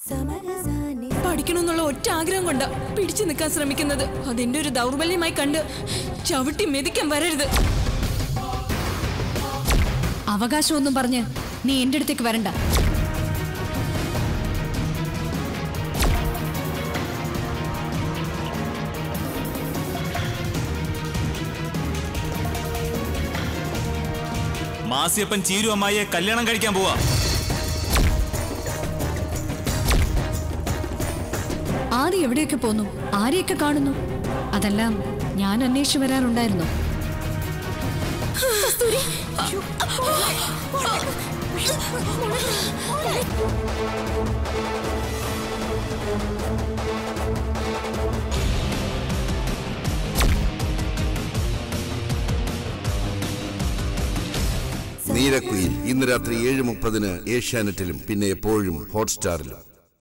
പഠിക്കണമെന്നുള്ള ഒറ്റ ആഗ്രഹം കൊണ്ടാ പിടിച്ചു നിൽക്കാൻ ശ്രമിക്കുന്നത് അതെന്റെ ഒരു ദൗർബല്യമായി കണ്ട് ചവിട്ടി മെതിക്കാൻ വരരുത് അവകാശമൊന്നും പറഞ്ഞ് നീ എന്റെ അടുത്തേക്ക് വരണ്ട മാസിയപ്പൻ ചീരു അമ്മായിയെ കല്യാണം കഴിക്കാൻ പോവാ ആദ്യം എവിടെയൊക്കെ പോന്നു ആരെയൊക്കെ കാണുന്നു അതെല്ലാം ഞാൻ അന്വേഷിച്ചു വരാറുണ്ടായിരുന്നു നീലക്കുയിൽ ഇന്ന് രാത്രി ഏഴ് മുപ്പതിന് ഏഷ്യാനെറ്റിലും പിന്നെ എപ്പോഴും ഹോട്ട്സ്റ്റാറിലും